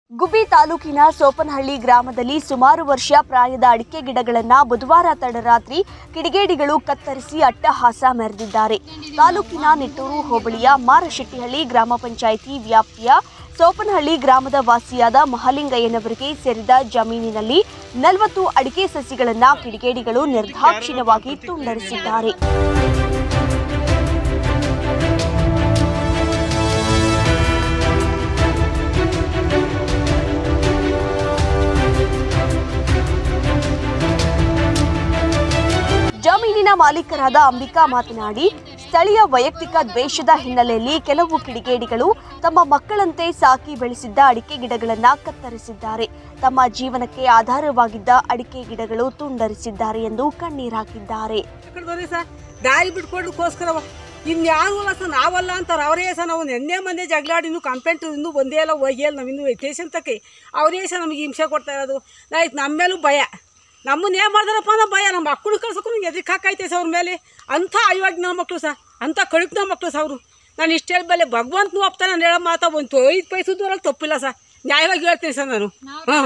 ಗುಬ್ಬಿ ತಾಲೂಕಿನ ಸೋಪನಹಳ್ಳಿ ಗ್ರಾಮದಲ್ಲಿ ಸುಮಾರು ವರ್ಷ ಪ್ರಾಯದ ಅಡಿಕೆ ಗಿಡಗಳನ್ನು ಬುಧವಾರ ತಡರಾತ್ರಿ ಕಿಡಿಗೇಡಿಗಳು ಕತ್ತರಿಸಿ ಅಟ್ಟಹಾಸ ಮೆರೆದಿದ್ದಾರೆ ತಾಲೂಕಿನ ನಿಟ್ಟೂರು ಹೋಬಳಿಯ ಮಾರಶೆಟ್ಟಿಹಳ್ಳಿ ಗ್ರಾಮ ಪಂಚಾಯಿತಿ ವ್ಯಾಪ್ತಿಯ ಸೋಪನಹಳ್ಳಿ ಗ್ರಾಮದ ವಾಸಿಯಾದ ಮಹಾಲಿಂಗಯ್ಯನವರಿಗೆ ಸೇರಿದ ಜಮೀನಿನಲ್ಲಿ ನಲವತ್ತು ಅಡಿಕೆ ಸಸಿಗಳನ್ನು ಕಿಡಿಗೇಡಿಗಳು ನಿರ್ದಾಕ್ಷಿಣ್ಯವಾಗಿ ತುಂಡರಿಸಿದ್ದಾರೆ ಜಮೀನಿನ ಮಾಲೀಕರಾದ ಅಂಬಿಕಾ ಮಾತನಾಡಿ ಸ್ಥಳೀಯ ವೈಯಕ್ತಿಕ ದ್ವೇಷದ ಹಿನ್ನೆಲೆಯಲ್ಲಿ ಕೆಲವು ಕಿಡಿಗೇಡಿಗಳು ತಮ್ಮ ಮಕ್ಕಳಂತೆ ಸಾಕಿ ಬೆಳೆಸಿದ್ದ ಅಡಿಕೆ ಗಿಡಗಳನ್ನ ಕತ್ತರಿಸಿದ್ದಾರೆ ತಮ್ಮ ಜೀವನಕ್ಕೆ ಆಧಾರವಾಗಿದ್ದ ಅಡಿಕೆ ಗಿಡಗಳು ತುಂಡರಿಸಿದ್ದಾರೆ ಎಂದು ಕಣ್ಣೀರಾಕಿದ್ದಾರೆ ಕಡ್ದವ್ರಿ ಸರ್ ದಾರಿ ಬಿಟ್ಕೊಡ್ಲಿಕ್ಕೋಸ್ಕರವ ಇನ್ಯಾರು ಅಲ್ಲ ಸರ್ ನಾವಲ್ಲ ಅಂತಾರೆ ಅವರೇ ಸರ್ ನಾವು ನೆನ್ನೆ ಮೊನ್ನೆ ಜಗಳಾಡಿ ಇನ್ನೂ ಕಂಪ್ಲೇಂಟ್ ಇನ್ನೂ ಬಂದೇ ಇಲ್ಲ ಹೋಗಿ ಅಲ್ಲ ನಾವು ಇನ್ನೂ ಸ್ಟೇಷನ್ ತಕ್ಕೆ ಅವರೇ ಸರ್ ನಮಗೆ ಹಿಂಸೆ ಕೊಡ್ತಾ ಇರೋದು ಆಯ್ತು ನಮ್ಮ ಮೇಲೂ ಭಯ ನಮ್ಮನ್ನ ಏನು ಮಾಡ್ದಾರಪ್ಪ ಅನ್ನೋ ಭಯ ನಮ್ಮ ಮಕ್ಕಳು ಕಳ್ಸೋಕ್ಕೂ ಎದ್ರಿಗೆ ಹಾಕೈತೆ ಸರ್ ಅವ್ರ ಮೇಲೆ ಅಂಥ ಅಯೋಗ್ಯ ಮಕ್ಕಳು ಸರ್ ಅಂಥ ಕಳುಕ್ನ ಮಕ್ಕಳು ಸರ್ ಅವರು ನಾನು ಇಷ್ಟು ಹೇಳಬಲ್ಲೆ ಭಗವಂತನು ಒಪ್ತಾನೆ ನಾನು ಹೇಳೋ ಮಾತಾ ಒಂದು ಐದು ಪೈಸು ದೂರಲ್ಲಿ ತಪ್ಪಿಲ್ಲ ಸರ್ ನ್ಯಾಯವಾಗಿ ಹೇಳ್ತೀನಿ ಸರ್ ನಾನು ಹಾಂ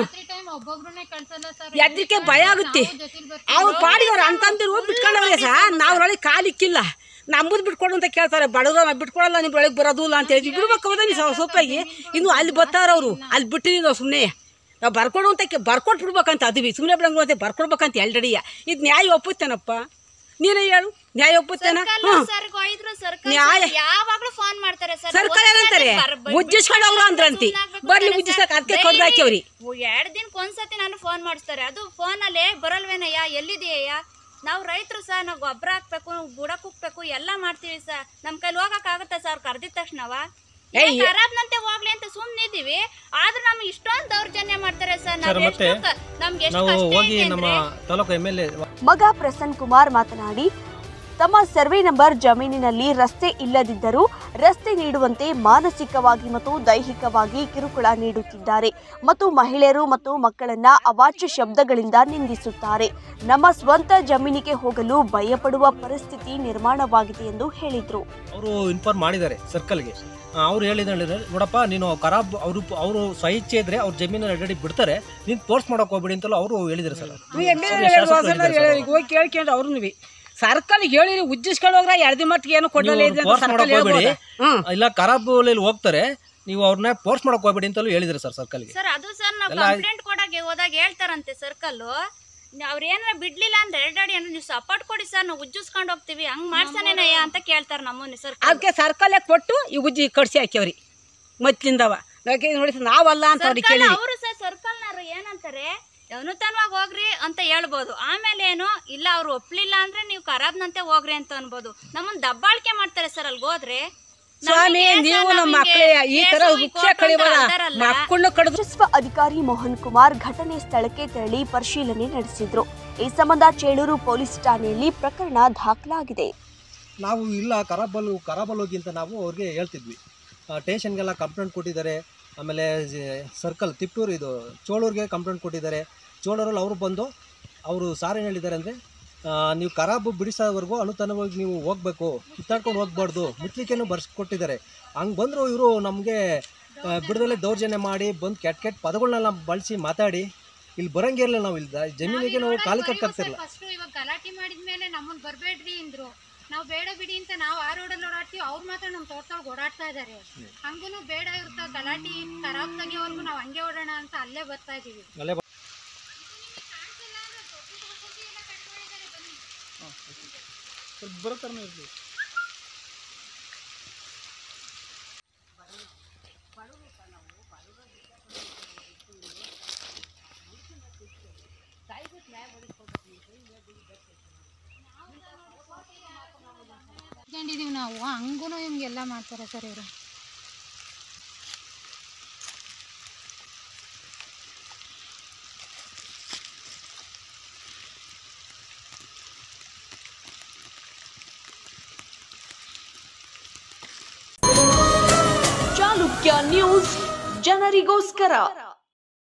ಎದ್ರಿಕೆ ಭಯ ಆಗುತ್ತೆ ಅವ್ರು ಪಾಡಿದವ್ರು ಅಂತಂದಿರು ಬಿಟ್ಕೊಂಡವ್ರೆ ಸರ್ ನಾವು ಒಳಗೆ ಕಾಲಿಕ್ಕಿಲ್ಲ ನಮ್ಮದು ಬಿಟ್ಕೊಡು ಅಂತ ಕೇಳ್ತಾರೆ ಬಡವ್ರ ನಾವು ಬಿಟ್ಕೊಡಲ್ಲ ನಿಮ್ಮ ಒಳಗೆ ಬರೋದಿಲ್ಲ ಅಂತ ಹೇಳಿ ಬಿಡ್ಬೇಕು ಹೌದಾ ನೀವು ಸೊಪ್ಪಾಗಿ ಇನ್ನು ಅಲ್ಲಿ ಬರ್ತಾರ ಅವರು ಅಲ್ಲಿ ಬಿಟ್ಟಿದ್ದೀವಿ ನಾವು ಸುಮ್ಮನೆ ನಾವು ಬರ್ಕೊಡು ಅಂತ ಕೇ- ಬರ್ಕೊಟ್ಟು ಬಿಡ್ಬೇಕಂತ ಅದ್ವಿ ಸುಮ್ಮನೆ ಬಿಡಂಗ ಅಂತ ಬರ್ಕೊಡ್ಬೇಕಂತ ಎಲ್ರೆಡಿಯ ಇದು ನ್ಯಾಯ ಒಪ್ಪುತ್ತೇನಪ್ಪ ನೀನೇ ಹೇಳು ನ್ಯಾಯ ಒಪ್ಪುತ್ತೇನ ಹ್ಞೂ ನ್ಯಾಯ ಯಾವಾಗ್ಲೂ ಫೋನ್ ಮಾಡ್ತಾರೆ ಸರ್ ಸರ್ಕಾರ ಏನಂತಾರೆ ಉಜ್ಜಿಸ್ಕೊಂಡವ್ರು ಅಂದ್ರಂತಿ ಬರ್ಲಿ ಉಜ್ಜಿಸಕ್ ಅದಕ್ಕೆ ಕಡ್ದು ಹಾಕ್ಯವ್ರಿ ಎರಡ್ ದಿನಕ್ಕೆ ಒಂದ್ಸತಿ ನಾನು ಫೋನ್ ಮಾಡಿಸ್ತಾರೆ ಅದು ಫೋನ್ ಅಲ್ಲಿ ಬರಲ್ವೇನಯ್ಯ ಎಲ್ಲಿದೆಯಯ್ಯ ನಾವು ರೈತರು ಸರ್ ನಾವು ಗೊಬ್ಬರ ಹಾಕ್ಬೇಕು ಬುಡಕ್ ಹೋಗ್ಬೇಕು ಎಲ್ಲ ಮಾಡ್ತೀವಿ ಸರ್ ನಮ್ ಕೈಲಿ ಹೋಗಕ್ ಆಗುತ್ತಾ ಸರ್ ಕರ್ದಿದ ತಕ್ಷಣವ ಏಯ್, ಖರಾಬ್ನಂತೆ ಹೋಗ್ಲಿ ಅಂತ ಸುಮ್ನೆ ಇದೀವಿ ಆದ್ರೂ ನಮ್ಗೆ ಇಷ್ಟೊಂದು ದೌರ್ಜನ್ಯ ಮಾಡ್ತಾರೆ ಸರ್ ಸರ್, ನಾವ್ ಮತ್ತೆ ಎಷ್ಟು ಕ- ನಮ್ಗೆ ಎಷ್ಟು ನಾವು ಕಷ್ಟ ಹೋಗಿ ಇದೆ ನಮ್ಮ ಅಂದ್ರೆ ತಾಲೂಕು ಎಮ್ ಎಲ್ ಎ ಮಗ ಪ್ರಸನ್ ಕುಮಾರ್ ಮಾತನಾಡಿ ತಮ್ಮ ಸರ್ವೆ ನಂಬರ್ ಜಮೀನಿನಲ್ಲಿ ರಸ್ತೆ ಇಲ್ಲದಿದ್ದರೂ ರಸ್ತೆ ನೀಡುವಂತೆ ಮಾನಸಿಕವಾಗಿ ಮತ್ತು ದೈಹಿಕವಾಗಿ ಕಿರುಕುಳ ನೀಡುತ್ತಿದ್ದಾರೆ ಮತ್ತು ಮಹಿಳೆಯರು ಮತ್ತು ಮಕ್ಕಳನ್ನ ಅವಾಚ್ಯ ಶಬ್ದಗಳಿಂದ ನಿಂದಿಸುತ್ತಾರೆ ನಮ್ಮ ಸ್ವಂತ ಜಮೀನಿಗೆ ಹೋಗಲು ಭಯಪಡುವ ಪರಿಸ್ಥಿತಿ ನಿರ್ಮಾಣವಾಗಿದೆ ಎಂದು ಹೇಳಿದರು ಅವರು ಇನ್ಫಾರ್ಮ್ ಮಾಡಿದ್ದಾರೆ ಸರ್ಕಲ್ಗೆ ಅವ್ರು ಹೇಳಿದ್ರೆ ನೋಡಪ್ಪ ನೀನು ಖರಾಬ್ ಅವರು ಅವರು ಸ್ವಇಚ್ಛೆ ಇದ್ರೆ ಅವ್ರ ಜಮೀನು ಆಲ್ರೆಡಿ ಬಿಡ್ತಾರೆ ನೀನು ಫೋರ್ಸ್ ಮಾಡಕ್ ಹೋಗ್ಬೇಡಿ ಅಂತಲೂ ಅವರು ಹೇಳಿದ್ರು ಸರ್ ನೀವು ಎಮ್ ಎಲ್ ಎ ಹೋಗಿ ಕೇಳ್ಕೊಂಡು ಅವ್ರು ಸರ್ಕಲ್ ಹೇಳಿರಿ ಉಜ್ಜಿಸ್ಕೊಂಡು ಹೋಗ್ರ ಎಳ್ದಿ ಮಟ್ಟಿಗೆ ಏನು ಕೊಡಲ್ಲ ಇದೆ ಅಂತ ಫೋರ್ಸ್ ಸರ್ಕಲ್ ಮಾಡಕ್ ಹೋಗ್ಬೇಡಿ ಹೇಳ್ಬೋದಾ? ಹ್ಮ್ ಇಲ್ಲ ಖರಾಬ್ ಹೋಗ್ತಾರೆ ನೀವು ಅವ್ರನ್ನ ಫೋರ್ಸ್ ಮಾಡಕ್ ಹೋಗ್ಬೇಡಿ ಅಂತಲೂ ಹೇಳಿದ್ರು ಸರ್ ಸರ್ಕಲ್ಗೆ ಸರ್ ಅದು ಸರ್ ನಾವು ಎಲ್ಲ ಕಂಪ್ಲೇಂಟ್ ಕೊಡಾಗೆ ಹೋದಾಗ ಹೇಳ್ತಾರಂತೆ ಸರ್ಕಲ್ ಅವ್ರು ಏನಾರ ಬಿಡ್ಲಿಲ್ಲ ಅಂದ್ರೆ ಎರಡಡಿ ಅಂದ್ರೆ ನೀವು ಸಪೋರ್ಟ್ ಕೊಡಿ ಸರ್ ನಾವು ಉಜ್ಜಿಸ್ಕೊಂಡು ಹೋಗ್ತೀವಿ ಹಂಗ್ ಮಾಡ್ಸನೇನಯ್ಯ ಅಂತ ಕೇಳ್ತಾರ ನಮ್ಮನ್ನ ಸರ್ಕಲ್ ಅದಕ್ಕೆ ಸರ್ಕಲ್ಲೇ ಕೊಟ್ಟು ಈ ಉಜ್ಜಿ ಕಡ್ಸಿ ಹಾಕ್ಯವ್ರಿ ಮೊದ್ಲಿಂದವ ಯಾಕೆ ನೋಡಿ ನಾವಲ್ಲ ಅಂತ ಅವ್ರಿಗೆ ಕೇಳಿ ಅವರು ಸರ್ ಸರ್ಕಲ್ನವ್ರು ಏನಂತಾರೆ ಅನುತಾನವಾಗಿ ಹೋಗ್ರಿ ಅಂತ ಹೇಳ್ಬೋದು ಆಮೇಲೆ ಏನು ಇಲ್ಲ ಅವ್ರು ಒಪ್ಲಿಲ್ಲ ಅಂದ್ರೆ ನೀವು ಖರಾಬ್ನಂತೆ ಹೋಗ್ರಿ ಅಂತ ಅನ್ಬೋದು ನಮ್ಮನ್ನ ದಬ್ಬಾಳಿಕೆ ಮಾಡ್ತಾರೆ ಸರ್ ಅಲ್ಲಿ ಹೋದ್ರೆ ಸ್ವಾಮಿ ನಮಗೆ ನೀವು ಸರ್ ನಮ್ಮ ನಮಗೆ ಮಕ್ಕಳೇ ಈ ತರ ಕೇಸು, ಈ ವೃಕ್ಷ ಕೋರ್ಟು ಅಂತ ಕಡಿಬೇಡ ಅಂತಾರಲ್ಲ. ಮಕ್ಕಳನ್ನ ಕಡಿದು ರಾಜಸ್ವ ಅಧಿಕಾರಿ ಮೋಹನ್ ಕುಮಾರ್ ಘಟನೆ ಸ್ಥಳಕ್ಕೆ ತೆರಳಿ ಪರಿಶೀಲನೆ ನಡೆಸಿದ್ರು ಈ ಸಂಬಂಧ ಚೇಳೂರು ಪೊಲೀಸ್ ಠಾಣೆಯಲ್ಲಿ ಪ್ರಕರಣ ದಾಖಲಾಗಿದೆ ನಾವು ಇಲ್ಲ ಖರಾಬಲ್ ಖರಾಬಲ್ ಹೋಗಿ ಅಂತ ನಾವು ಅವ್ರಿಗೆ ಹೇಳ್ತಿದ್ವಿ ಟೇಷನ್ಗೆಲ್ಲ ಕಂಪ್ಲೇಂಟ್ ಕೊಟ್ಟಿದ್ದಾರೆ ಆಮೇಲೆ ಸರ್ಕಲ್ ತಿಪ್ಟೂರು ಇದು ಚೋಳೂರಿಗೆ ಕಂಪ್ಲೇಂಟ್ ಕೊಟ್ಟಿದ್ದಾರೆ ಚೋಳೂರಲ್ಲಿ ಅವರು ಬಂದು ಅವರು ಸಾರ್ ಏನು ಹೇಳಿದ್ದಾರೆ ಅಂದರೆ ನೀವು ಖರಾಬು ಬಿಡಿಸೋವರೆಗೂ ಅನುತನವಾಗಿ ನೀವು ಹೋಗಬೇಕು ಕಿತ್ತಾಡ್ಕೊಂಡು ಹೋಗ್ಬಾರ್ದು ಮುಚ್ಲಿಕೆನೂ ಬರ್ಸ್ಕೊಟ್ಟಿದ್ದಾರೆ ಹಂಗೆ ಬಂದರು ಇವರು ನಮಗೆ ಬಿಡದಲ್ಲೇ ದೌರ್ಜನ್ಯ ಮಾಡಿ ಬಂದು ಕೆಟ್ಟ ಕೆಟ್ಟ ಪದಗಳನ್ನೆಲ್ಲ ಬಳಸಿ ಮಾತಾಡಿ ಇಲ್ಲಿ ಬರಂಗಿರಲಿಲ್ಲ ನಾವು ಇಲ್ಲಿ ಜಮೀನಿಗೆ ನಾವು ಕಾಲು ಕಟ್ಕಾಗ್ತಿರಲಿಲ್ಲ ಫಸ್ಟ್ ಇವಾಗ ಗಲಾಟೆ ಮಾಡಿದ್ಮೇಲೆ ನಮ್ಮನ್ನ ಬರ್ಬೇಡ್ರಿ ಅಂದ್ರು ನಾವು ಬೇಡ ಬಿಡಿ ಅಂತ ನಾವು ಆ ರೋಡಲ್ಲಿ ಓಡಾಡ್ತೀವಿ ಅವ್ರು ಮಾತ್ರ ನಮ್ಮ ತೋಟದೊಳಗೆ ಓಡಾಡ್ತಾ ಇದಾರೆ ಹಂಗೂ ಬೇಡ ಇರ್ತ ಗಲಾಟೆ ಖರಾಬ್ ತೆಗಿಯೋವರೆಗೂ ನಾವು ಹಂಗೆ ಓಡೋಣ ಅಂತ ಅಲ್ಲೇ ಬರ್ತಾ ಇದೀವಿ ಅಲ್ಲೇ ಇಟ್ಕೊಂಡಿದೀವಿ ನಾವು ಹಂಗೂ ಹಿಂಗೆಲ್ಲ ಮಾಡ್ತಾರೆ ಸರ್ ಇವರು ಚಾಲುಕ್ಯ ನ್ಯೂಸ್ ಜನರಿಗೋಸ್ಕರ